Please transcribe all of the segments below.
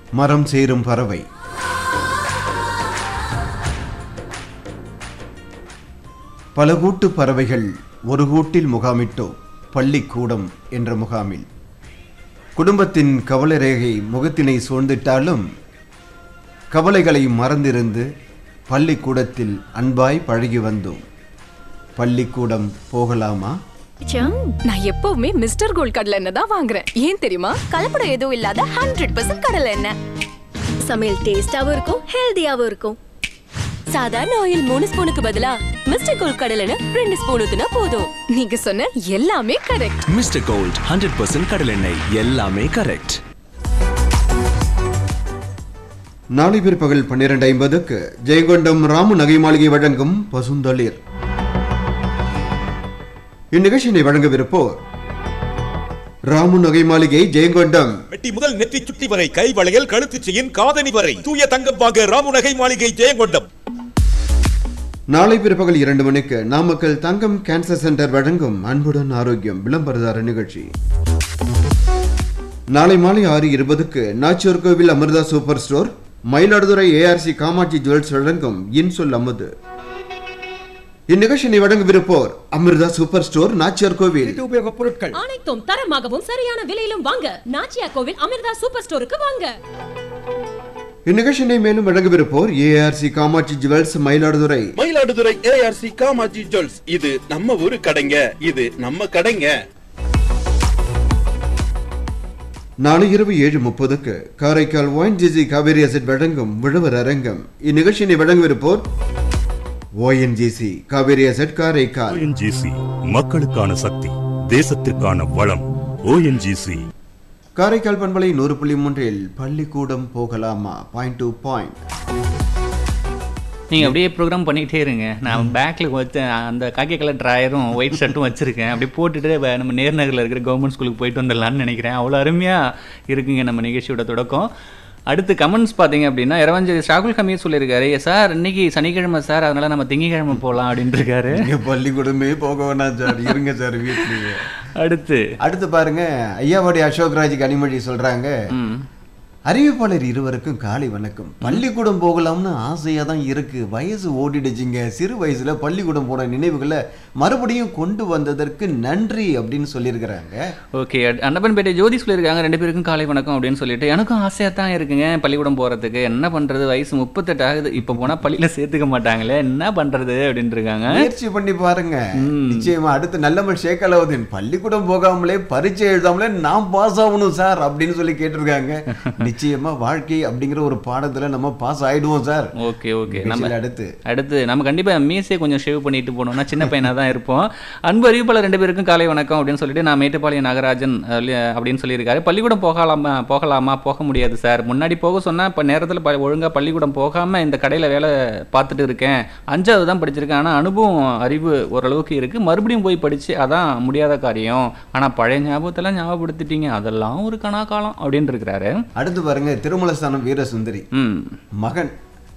மரம் சேரும் பறவை பல கூட்டு பறவைகள் ஒரு கூட்டில் முகாமிட்டோம் பள்ளிக்கூடம் என்ற முகாமில் குடும்பத்தின் கவலை ரேகை முகத்தினை சூழ்ந்திட்டாலும் கவலைகளை மறந்திருந்து பள்ளிக்கூடத்தில் அன்பாய் பழகி வந்தோம் பள்ளிக்கூடம் போகலாமா ச்சம், நான் எப்பவுமே மிஸ்டர் கோல்ட் கடலை எண்ணெய் தான் வாங்குறேன் ஏன் தெரியுமா கலப்படம் எதுவும் இல்லாத ஹண்ட்ரட் பர்சன்ட் கடலை எண்ணெய் சமையல் டேஸ்டாவும் இருக்கும் ஹெல்தியாவும் இருக்கும் சாதாரண ஆயில் மூணு ஸ்பூனுக்கு பதிலா மிஸ்டர் கோல்ட் கடலை எண்ணெய் ரெண்டு ஸ்பூன் ஊத்துனா போதும் நீங்க சொன்ன எல்லாமே correct Mr Gold hundred percent கடலெண்ணெய் எல்லாமே கரெக்ட் நாளை பிற்பகல் பன்னிரண்டு ஐம்பதுக்கு ஜெயங்கொண்டம் ராமு நகை மாளிகை வழங்கும் பசுந்தளிர் இந்நிகழ்ச்சியினை வழங்கவிருப்போர் ராமு நகை மாளிகை ஜெயங்கொண்டம் வெட்டி முதல் நெற்றி சுட்டி வரை கை வளையல் கழுத்து செயின் காதணி வரை தூய தங்கம் வாங்க ராமுநகை மாளிகை ஜெயங்கொண்டம் நாளை பிற்பகல் இரண்டு மணிக்கு நாமக்கல் தங்கம் கேன்சர் சென்டர் வழங்கும் அன்புடன் ஆரோக்கியம் விளம்பரதார நிகழ்ச்சி நாளை மாலை ஆறு இருபதுக்கு Nachiyur Kovil Amirtha super store Mayiladuthurai ARC Kamatchi jewels வழங்கும் இன்சொல் அமுது இந்நிகழ்ச்சியினை வழங்கவிருப்போர் அமிர்தா சூப்பர் ஸ்டோர் நாச்சியார் கோவில் உபயோகப் பொருட்கள் அனைத்தும் தரமாகவும் சரியான விலையிலும் வாங்க நாச்சியா கோவில் அமிர்தா சூப்பர் ஸ்டோருக்கு வாங்க இந்நிகழ்ச்சியினை மேலும் வழங்கவிருப்போர் ARC Kamatchi jewels Mayiladuthurai Mayiladuthurai ARC Kamachi jewels இது நம்ம ஊரு கடைங்க இது நம்ம கடைங்க நாளை இரவு ஏழு முப்பதுக்கு காரைக்கால் ஒயின்ஜிசி காவேரி அசட் வழங்கும் விழுவர் அரங்கம் இந்நிகழ்ச்சியினை வழங்கவிருப்போர் ONGC Cauvery asset Karaikal ONGC மக்களுக்கான சக்தி தேசத்திற்கான வளம் ஓஎன்ஜிசி காரைக்கால் பண்பலை நூறு புள்ளி மூன்றில் பள்ளிக்கூடம் போகலாமா பாயிண்ட் டு பாயிண்ட் நீங்கள் அப்படியே ப்ரோக்ராம் பண்ணிகிட்டே இருங்க நான் பேக்கில் வச்சு அந்த காக்கி கலர் ட்ராயரும் ஒயிட் ஷர்ட்டும் வச்சுருக்கேன் அப்படியே போட்டுட்டு வ- நம்ம நேர்நகரில் இருக்கிற கவர்மெண்ட் ஸ்கூலுக்கு போயிட்டு வந்துடலான்னு நினைக்கிறேன் அவ்வளோ அருமையாக இருக்குங்க நம்ம நிகழ்ச்சியோட தொடக்கம் அடுத்து கமெண்ட்ஸ் பார்த்தீங்க அப்படின்னா இரவஞ்சலி ஷாகுல் ஹமீர் சொல்லியிருக்காரு சார் இன்னைக்கு சனிக்கிழமை சார் அதனால நம்ம திங்கக்கிழமை போகலாம் அப்படின்ட்டு இருக்காரு நீங்க பள்ளிக்கூடமே போக வேணாம் சார் இருங்க சார் வீட்லயே அடுத்து அடுத்து பாருங்க ஐயாவாடி அசோக்ராஜ் கனிமொழி சொல்றாங்க ம் அறிவிப்பாளர் இருவருக்கும் காலை வணக்கம் பள்ளிக்கூடம் போகலாம்னு ஆசையா தான் இருக்கு வயசு ஓடிடுச்சுங்க சிறு வயசுல பள்ளிக்கூடம் போன நினைவுகளை மறுபடியும் கொண்டு வந்ததற்கு நன்றி அப்படின்னு சொல்லியிருக்கிறாங்க ஓகே அன்னப்பன்பேட்டை ஜோதி சொல்லியிருக்காங்க ரெண்டு பேருக்கும் காலை வணக்கம் அப்படின்னு சொல்லிட்டு எனக்கும் ஆசையாக தான் இருக்குங்க பள்ளிக்கூடம் போகிறதுக்கு என்ன பண்ணுறது வயசு முப்பத்தெட்டு ஆகுது இப்போ போனால் பள்ளியில் சேர்த்துக்க மாட்டாங்களே என்ன பண்ணுறது அப்படின்ட்டு இருக்காங்க முயற்சி பண்ணி பாருங்க நிச்சயமா அடுத்து நல்லமல் ஷேக் அலாவுதீன் பள்ளிக்கூடம் போகாமலே பரீட்சை எழுதாமலே நான் பாஸ் ஆகணும் சார் அப்படின்னு சொல்லி கேட்டிருக்காங்க நிச்சயமா வாழ்க்கை அப்படிங்கிற ஒரு பாடத்துல நம்ம பாஸ் ஆயிடுவோம் சார் ஓகே ஓகே நம்ம நிகழ்ச்சியில அடுத்து அடுத்து நம்ம கண்டிப்பாக மீசையை கொஞ்சம் ஷேவ் பண்ணிட்டு போனோம்னா சின்ன பையனாக தான் இருப்போம் அன்பு அறிவிப்பாளர் ரெண்டு பேருக்கும் காலை வணக்கம் அப்படின்னு சொல்லிட்டு நான் மேட்டுப்பாளையம் நாகராஜன் அஹ், அப்படின்னு சொல்லியிருக்காரு பள்ளிக்கூடம் போகலாமா போகலாமா போக முடியாது சார் முன்னாடி போக சொன்னால் இப்போ நேரத்தில் ப ஒழுங்காக பள்ளிக்கூடம் போகாமல் இந்த கடையில் வேலை பார்த்துட்டு இருக்கேன் அஞ்சாவது தான் படிச்சிருக்கேன் ஆனால் அனுபவம் அறிவு ஓரளவுக்கு இருக்குது மறுபடியும் போய் படித்து அதான் முடியாத காரியம் ஆனால் பழைய ஞாபகத்தெல்லாம் ஞாபகப்படுத்திட்டீங்க அதெல்லாம் ஒரு கணா காலம் அப்படின்னு இருக்கிறாரு அடுத்து பாருங்க திருமலஸ்தானம் வீரசுந்தரி ம் மகன்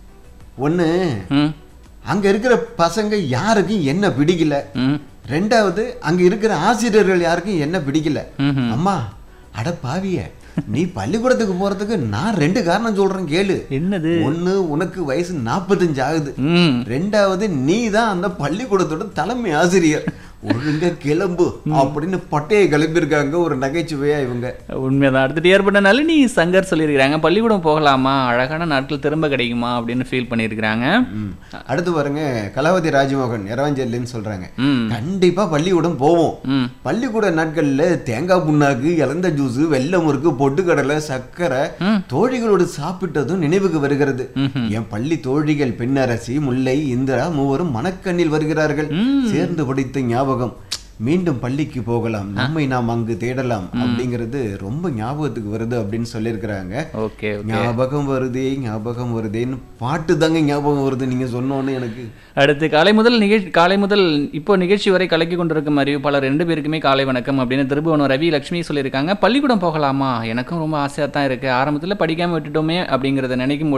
ஒண்ணு ம் அங்க இருக்கிற பசங்க யாருக்கும் என்ன பிடிக்கல ம் ரெண்டாவது அங்க இருக்கிற ஆசிரியர்கள் யாருக்கும் என்ன பிடிக்கல ம்ஹும். அம்மா அட பாவிய நீ பள்ளிக்கூடத்துக்கு போறதுக்கு நான் ரெண்டு காரணம் சொல்றேன் கேளு என்னது ஒண்ணு உனக்கு வயசு 45 ஆகுது ம் ரெண்டாவது நீ தான் அந்த பள்ளிக்கூடத்தோட தலைமை ஆசிரியர் ஒழுங்கா கிளம்பு அப்படின்னு பட்டையை கிளம்பியிருக்காங்க ஒரு நகைச்சுவையா இவங்க உண்மைதான் அடுத்துட்டு ஏற்பட்ட நளினி சங்கர் சொல்லியிருக்கிறாங்க பள்ளிக்கூடம் போகலாமா அழகான நாட்கள் திரும்ப கிடைக்குமா அப்படின்னு ஃபீல் பண்ணியிருக்கிறாங்க ம். அடுத்து பாருங்க கலாவதி ராஜமோகன் இரவஞ்சல்லின்னு சொல்றாங்க ம் கண்டிப்பா பள்ளிக்கூடம் போவோம் ம் பள்ளிக்கூட நாட்கள்ல தேங்காய் புண்ணாக்கு இளந்த ஜூஸ் வெள்ளை முறுக்கு பொட்டுக்கடலை சர்க்கரை தோழிகளோடு சாப்பிட்டதும் நினைவுக்கு வருகிறது என் பள்ளி தோழிகள் பெண்ணரசி முல்லை இந்திரா மூவரும் மனக்கண்ணில் வருகிறார்கள் சேர்ந்து படித்த ஞாபகம் மீண்டும் பள்ளிக்கு போகலாம் நம்மை நாம் அங்கு தேடலாம் அப்படிங்கிறது ரொம்ப ஞாபகத்துக்கு வருது அப்படின்னு சொல்லியிருக்கிறாங்க ஓகே ஓகே ஞாபகம் வருதே ஞாபகம் வருதேன்னு பாட்டு தாங்க ஞாபகம் வருது நீங்க சொன்னோன்னு எனக்கு அடுத்து காலை முதல் நிகழ்ச்சி காலை முதல் இப்போ நிகழ்ச்சி வரை கலக்கி கொண்டிருக்கும் அறிவிப்பாளர் ரெண்டு பேருக்குமே காலை வணக்கம் அப்படின்னு திருபுவனம் ரவி லட்சுமி சொல்லியிருக்காங்க பள்ளிக்கூடம் போகலாமா எனக்கும் ரொம்ப ஆசையாக தான் இருக்குது ஆரம்பத்தில் படிக்காமல் விட்டுட்டோமே அப்படிங்கிறத நினைக்கும்